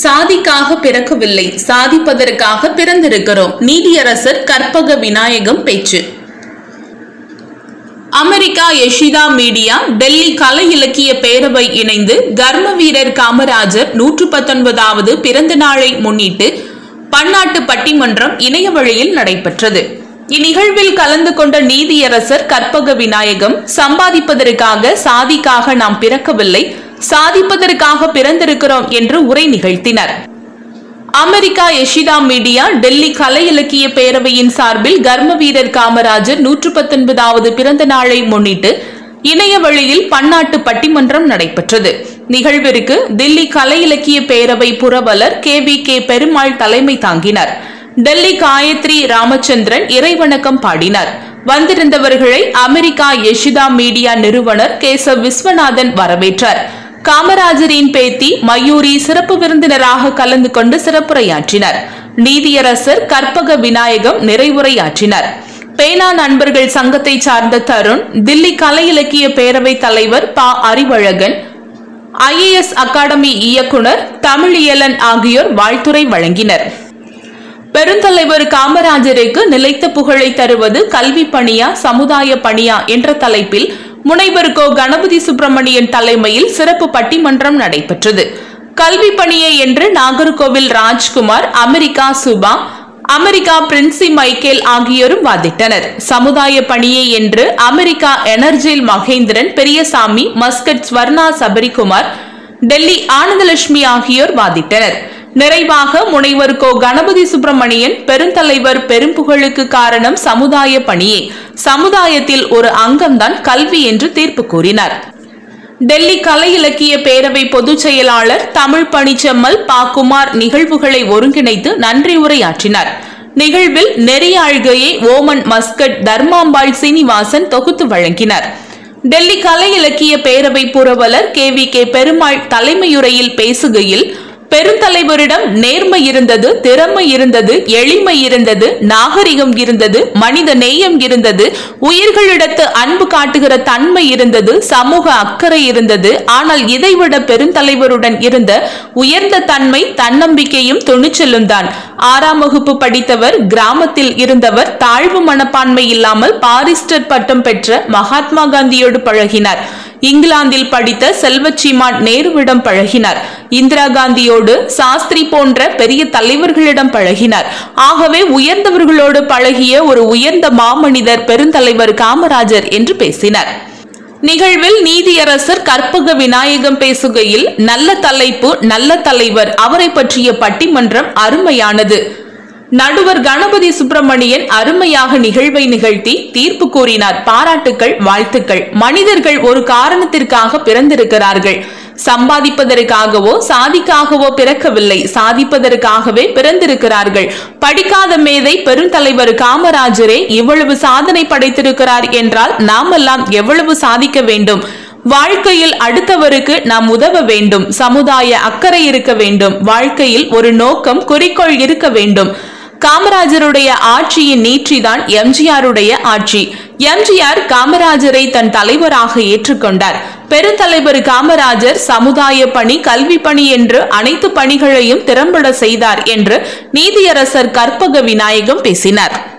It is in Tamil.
சாதிக்காக பிறக்கவில்லை சாதிப்பதற்காக பிறந்திருக்கிறோம் நீதியரசர் கற்பக விநாயகம் பேச்சு அமெரிக்கா யஷிதா மீடியா டெல்லி கலை இலக்கிய பேரவை இணைந்து கர்ம வீரர் காமராஜர் நூற்று பத்தொன்பதாவது பிறந்த நாளை முன்னிட்டு பன்னாட்டு பட்டிமன்றம் இணைய வழியில் நடைபெற்றது இந்நிகழ்வில் கலந்து கொண்ட நீதியரசர் கற்பக விநாயகம் சம்பாதிப்பதற்காக சாதிக்காக நாம் பிறக்கவில்லை சாதிப்பதற்காக பிறந்திருக்கிறோம் என்று உரை நிகழ்த்தினர் அமெரிக்கா யஷிதா மீடியா டெல்லி கலை இலக்கிய பேரவையின் சார்பில் கர்ம வீரர் காமராஜர் நூற்று பத்தொன்பதாவது பிறந்த நாளை முன்னிட்டு இணைய வழியில் பன்னாட்டு பட்டிமன்றம் நடைபெற்றது நிகழ்விற்கு தில்லி கலை இலக்கிய பேரவை புரவலர் கே வி கே பெருமாள் தலைமை தாங்கினர் டெல்லி காயத்ரி ராமச்சந்திரன் இறைவணக்கம் பாடினார் வந்திருந்தவர்களை அமெரிக்கா யஷிதா மீடியா நிறுவனர் கேசவ் விஸ்வநாதன் வரவேற்றார் காமராஜரின் பேத்தி மயூரி சிறப்பு விருந்தினராக கலந்து கொண்டு சிறப்புரையாற்றினர் நீதியரசர் கற்பக விநாயகம் நிறைவுரையாற்றினர் பேனா நண்பர்கள் சங்கத்தை சார்ந்த தருண் தில்லி கலை இலக்கிய பேரவை தலைவர் ப அறிவழகன் ஐஏஎஸ் அகாடமி இயக்குனர் தமிழியலன் ஆகியோர் வாழ்த்துரை வழங்கினர் பெருந்தலைவர் காமராஜருக்கு நிலைத்த புகழை தருவது கல்வி பணியா சமுதாய பணியா என்ற தலைப்பில் முனைவர் கோ கணபதி சுப்பிரமணியன் தலைமையில் சிறப்பு பட்டிமன்றம் நடைபெற்றது கல்வி பணியை என்று Nagercoil Rajkumar America Subha America Princy Michael ஆகியோரும் வாதிட்டனர் சமுதாய பணியை என்று அமெரிக்கா எனர்ஜில் மகேந்திரன் பெரியசாமி மஸ்கட் ஸ்வர்ணா சபரிகுமார் டெல்லி ஆனந்தலட்சுமி ஆகியோர் வாதிட்டனர் நிறைவாக முனைவர் கோ கணபதி சுப்பிரமணியன் பெருந்தலைவர் பெரும்புகழுக்கு காரணம் சமுதாய பணியே சமுதாயத்தில் ஒரு அங்கம்தான் கல்வி என்று தீர்ப்பு கூறினார் டெல்லி கலை இலக்கிய பேரவை பொதுச் செயலாளர் தமிழ் பணிச்செம்மல் பா குமார் நிகழ்வுகளை ஒருங்கிணைத்து நன்றி உரையாற்றினார் நிகழ்வில் நெறிய ஆழ்கையை ஓமன் மஸ்கட் தர்மாம்பாள் சீனிவாசன் தொகுத்து வழங்கினார் டெல்லி கலை இலக்கிய பேரவை புரவலர் கே வி கே பெருமாள் தலைமையுரையில் பேசுகையில் பெருந்தலைவரிடம் நேர்மை இருந்தது திறமை இருந்தது எளிமை இருந்தது நாகரிகம் இருந்தது மனித நேயம் இருந்தது உயிர்களிடத்து அன்பு காட்டுகிற தன்மை இருந்தது சமூக அக்கறை இருந்தது ஆனால் இதைவிட பெருந்தலைவருடன் இருந்த உயர்ந்த தன்மை தன்னம்பிக்கையும் துணிச்சலும் தான் ஆறாம் வகுப்பு படித்தவர் கிராமத்தில் இருந்தவர் தாழ்வு மனப்பான்மை இல்லாமல் பாரிஸ்டர் பட்டம் பெற்ற மகாத்மா காந்தியோடு பழகினார் இங்கிலாந்தில் படித்த செல்வச்சீமான் நேருவிடம் பழகினார் இந்திரா காந்தியோடு சாஸ்திரி போன்ற பெரிய தலைவர்களிடம் பழகினார் ஆகவே உயர்ந்தவர்களோடு பழகிய ஒரு உயர்ந்த மாமனிதர் பெருந்தலைவர் காமராஜர் என்று பேசினார் நிகழ்வில் நீதியரசர் கற்பக விநாயகம் பேசுகையில் நல்ல தலைப்பு நல்ல தலைவர் அவரை பற்றிய பட்டிமன்றம் அருமையானது நடுவர் கணபதி சுப்பிரமணியன் அருமையாக நிகழ்வை நிகழ்த்தி தீர்ப்பு கூறினார் பாராட்டுக்கள் வாழ்த்துக்கள் மனிதர்கள் ஒரு காரணத்திற்காக பிறந்திருக்கிறார்கள் சம்பாதிப்பதற்காகவோ சாதிக்காகவோ பிறக்கவில்லை சாதிப்பதற்காகவே பிறந்திருக்கிறார்கள் படிக்காத மேதை பெருந்தலைவர் காமராஜரே இவ்வளவு சாதனை படைத்திருக்கிறார் என்றால் நாமெல்லாம் எவ்வளவு சாதிக்க வேண்டும் வாழ்க்கையில் அடுத்தவருக்கு நாம் உதவ வேண்டும் சமுதாய அக்கறை இருக்க வேண்டும் வாழ்க்கையில் ஒரு நோக்கம் குறிக்கோள் இருக்க வேண்டும் காமராஜருடைய ஆட்சியின் நீட்சிதான் எம்ஜிஆருடைய ஆட்சி எம்ஜிஆர் காமராஜரை தன் தலைவராக ஏற்றுக்கொண்டார் பெருந்தலைவர் காமராஜர் சமுதாய பணி கல்வி பணி என்று அனைத்து பணிகளையும் திறம்பட செய்தார் என்று நீதியரசர் கற்பக விநாயகம் பேசினார்